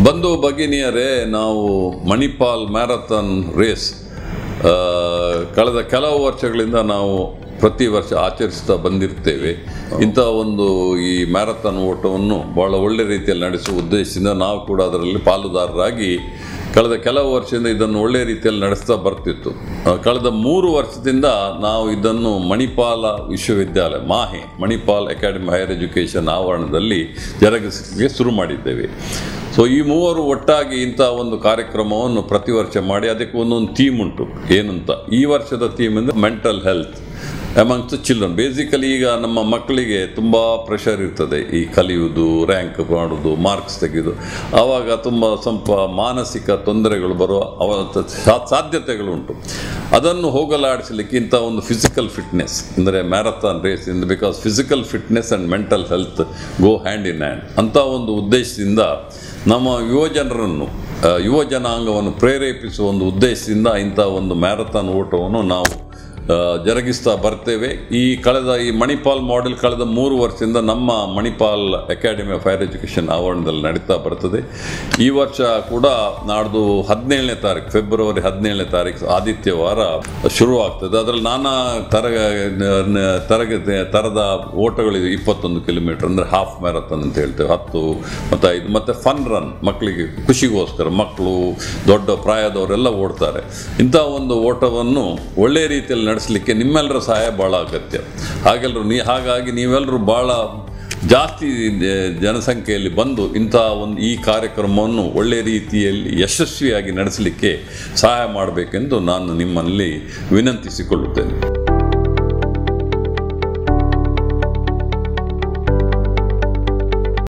ಬಂಧು ಭಗಿನಿಯರೇ ನಾವು Manipal marathon race ಆ, ಕಳೆದ ಕೆಲವು ವರ್ಷಗಳಿಂದ ನಾವು ಪ್ರತಿ ವರ್ಷ ಆಚರಿಸ್ತಾ ಬಂದಿರ್ತೇವೆ ಇಂಥ ಒಂದು ಈ ಮ್ಯಾರಥಾನ್ ಓಟವನ್ನು ಭಾಳ ಒಳ್ಳೆ ರೀತಿಯಲ್ಲಿ ನಡೆಸುವ ಉದ್ದೇಶದಿಂದ ನಾವು ಕೂಡ ಅದರಲ್ಲಿ ಪಾಲುದಾರರಾಗಿ ಕಳೆದ ಕೆಲವು ವರ್ಷದಿಂದ ಇದನ್ನು ಒಳ್ಳೆ ರೀತಿಯಲ್ಲಿ ನಡೆಸ್ತಾ ಬರ್ತಿತ್ತು ಆ, ಕಳೆದ ಮೂರು ವರ್ಷದಿಂದ ನಾವು ಇದನ್ನು ಮಣಿಪಾಲ ವಿಶ್ವವಿದ್ಯಾಲಯ MAHE Manipal academy higher education ಆವರಣದಲ್ಲಿ ಜರುಗಿಸಲಿಕ್ಕೆ ಶುರು ಮಾಡಿದ್ದೇವೆ ಸೊ ಈ ಮೂವರು ಒಟ್ಟಾಗಿ ಇಂಥ ಒಂದು ಕಾರ್ಯಕ್ರಮವನ್ನು ಪ್ರತಿ ವರ್ಷ ಮಾಡಿ ಅದಕ್ಕೆ ಒಂದೊಂದು ಥೀಮ್ ಉಂಟು ಏನಂತ ಈ ವರ್ಷದ ಥೀಮ್ ಅಂದರೆ mental health amongst children basically ಈಗ ನಮ್ಮ ಮಕ್ಕಳಿಗೆ ತುಂಬ ಪ್ರೆಷರ್ ಇರ್ತದೆ ಈ ಕಲಿಯುವುದು ರ್ಯಾಂಕ್ ಮಾಡೋದು ಮಾರ್ಕ್ಸ್ ತೆಗೆಯೋದು ಆವಾಗ ತುಂಬ ಸ್ವಲ್ಪ ಮಾನಸಿಕ ತೊಂದರೆಗಳು ಬರುವ ಅವ ಸಾ- ಸಾಧ್ಯತೆಗಳುಂಟು ಅದನ್ನು ಹೋಗಲಾಡಿಸಲಿಕ್ಕೆ ಇಂಥ ಒಂದು ಫಿಸಿಕಲ್ ಫಿಟ್ನೆಸ್ ಅಂದರೆ ಮ್ಯಾರಥಾನ್ ರೇಸ್ ಇಂದ because physical fitness and mental health go hand in hand ಅಂಥ ಒಂದು ಉದ್ದೇಶದಿಂದ ನಮ್ಮ ಯುವ ಜನರನ್ನು ಆ, ಯುವ ಜನಾಂಗವನ್ನು ಪ್ರೇರೇಪಿಸುವ ಒಂದು ಉದ್ದೇಶದಿಂದ ಇಂಥ ಒಂದು ಮ್ಯಾರಥಾನ್ ಓಟವನ್ನು ನಾವು ಆ, ಜರುಗಿಸ್ತಾ ಬರ್ತೇವೆ ಈ ಕಳೆದ ಈ ಮಣಿಪಾಲ್ ಮಾಡೆಲ್ ಕಳೆದ ಮೂರು ವರ್ಷದಿಂದ ನಮ್ಮ Manipal academy of higher education ಆವರಣದಲ್ಲಿ ನಡೀತಾ ಬರ್ತದೆ ಈ ವರ್ಷ ಕೂಡ ನಾಡ್ದು ಹದಿನೇಳನೇ ತಾರೀಕು ಫೆಬ್ರವರಿ ಹದಿನೇಳನೇ ತಾರೀಕು ಆದಿತ್ಯವಾರ ಶುರುವಾಗ್ತದೆ ಅದರಲ್ಲಿ ನಾನಾ ತರ ತರಗತಿ ಥರದ ಓಟಗಳಿವೆ ಇಪ್ಪತ್ತೊಂದು ಕಿಲೋಮೀಟರ್ ಅಂದರೆ ಹಾಫ್ ಮ್ಯಾರಥಾನ್ ಅಂತ ಹೇಳ್ತೇವೆ ಹತ್ತು ಮತ್ತು ಐದು ಮತ್ತು ಫನ್ ರನ್ ಮಕ್ಕಳಿಗೆ ಖುಷಿಗೋಸ್ಕರ ಮಕ್ಕಳು ದೊಡ್ಡ ಪ್ರಾಯದವರೆಲ್ಲ ಓಡ್ತಾರೆ ಇಂಥ ಒಂದು ಓಟವನ್ನು ಒಳ್ಳೆಯ ರೀತಿಯಲ್ಲಿ ನಡೆಸಲಿಕ್ಕೆ ನಿಮ್ಮೆಲ್ಲರ ಸಹಾಯ ಭಾಳ ಅಗತ್ಯ ಹಾಗೆಲ್ಲರೂ ನೀ ಹಾಗಾಗಿ ನೀವೆಲ್ಲರೂ ಭಾಳ ಜಾಸ್ತಿ ಜ- ಜನಸಂಖ್ಯೆಯಲ್ಲಿ ಬಂದು ಇಂಥ ಒಂದು ಈ ಕಾರ್ಯಕ್ರಮವನ್ನು ಒಳ್ಳೆಯ ರೀತಿಯಲ್ಲಿ ಯಶಸ್ವಿಯಾಗಿ ನಡೆಸಲಿಕ್ಕೆ ಸಹಾಯ ಮಾಡಬೇಕೆಂದು ನಾನು ನಿಮ್ಮಲ್ಲಿ ವಿನಂತಿಸಿಕೊಳ್ಳುತ್ತೇನೆ